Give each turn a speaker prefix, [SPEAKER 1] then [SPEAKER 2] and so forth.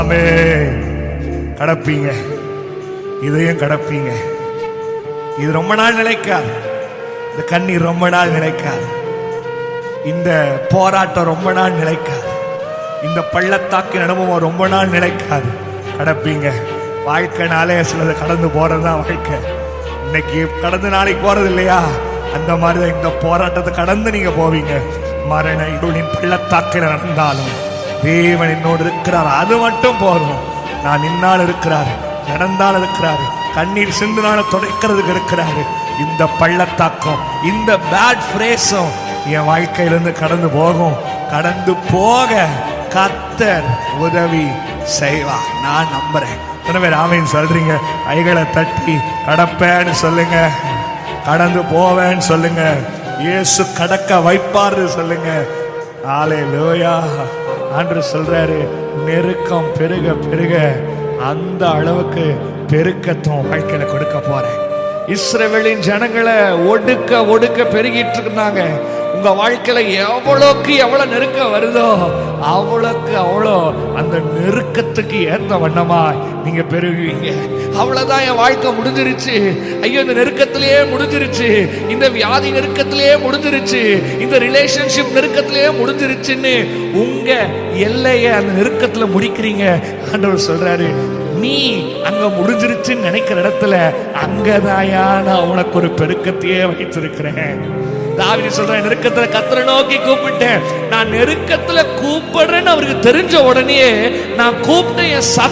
[SPEAKER 1] ஆமே கடப்பீங்க இதையும் கடப்பீங்க இது ரொம்ப நாள் நிலைக்காது இந்த கண்ணீர் ரொம்ப நாள் நிலைக்காது இந்த போராட்டம் ரொம்ப நாள் நிலைக்காது இந்த பள்ளத்தாக்கின் அனுபவம் ரொம்ப நாள் நிலைக்காது கடப்பீங்க வாழ்க்கைனாலே சிலது கடந்து போறது தான் வாழ்க்கை இன்னைக்கு கடந்து நாளைக்கு போறது இல்லையா அந்த மாதிரி தான் இந்த போராட்டத்தை கடந்து நீங்க போவீங்க மரண இருளின் பள்ளத்தாக்கில் நடந்தாலும் தேவன் என்னோடு இருக்கிறார் அது மட்டும் போதும் நான் நின்னால் இருக்கிறார் நடந்தால் இருக்கிறார் கண்ணீர் சிந்துனால துடைக்கிறதுக்கு இருக்கிறாரு இந்த பள்ளத்தாக்கம் இந்த பேட் ஃப்ரேஸும் என் வாழ்க்கையிலிருந்து கடந்து போகும் கடந்து போக கத்தர் உதவி செய்வா நான் நம்புறேன் எத்தனை பேர் ஆமைன்னு சொல்றீங்க கைகளை தட்டி கடப்பேன்னு சொல்லுங்க கடந்து போவேன்னு சொல்லுங்க இயேசு கடக்க வைப்பாரு சொல்லுங்க ஆலே லோயா ஆண்டு சொல்றாரு நெருக்கம் பெருக பெருக அந்த அளவுக்கு பெருக்கத்தும் வாழ்க்கையில கொடுக்க போறேன் இஸ்ரவேலின் ஜனங்களை ஒடுக்க ஒடுக்க பெருகிட்டு இருந்தாங்க உங்க வாழ்க்கையில எவ்வளோக்கு எவ்வளவு நெருக்கம் வருதோ அவ்வளோக்கு அவ்வளோ அந்த நெருக்கத்துக்கு ஏத்த வண்ணமா நீங்க பெருகுவீங்க அவ்வளவுதான் என் வாழ்க்கை முடிஞ்சிருச்சு ஐயோ இந்த நெருக்கத்திலேயே முடிஞ்சிருச்சு இந்த வியாதி நெருக்கத்திலேயே முடிஞ்சிருச்சு இந்த ரிலேஷன்ஷிப் நெருக்கத்திலேயே முடிஞ்சிருச்சுன்னு உங்க எல்லைய அந்த நெருக்கத்துல முடிக்கிறீங்க ஆண்டவர் சொல்றாரு நீ அங்க முடிஞ்சிருச்சுன்னு நினைக்கிற இடத்துல அங்கதாயா நான் உனக்கு ஒரு பெருக்கத்தையே வைத்திருக்கிறேன் தாவிதி சொல்றேன் நெருக்கத்துல கத்தரை நோக்கி கூப்பிட்டேன் நான் நெருக்கத்துல கூப்பிடுறேன்னு அவருக்கு தெரிஞ்ச உடனே நான் கூப்பிட்ட என் சத்த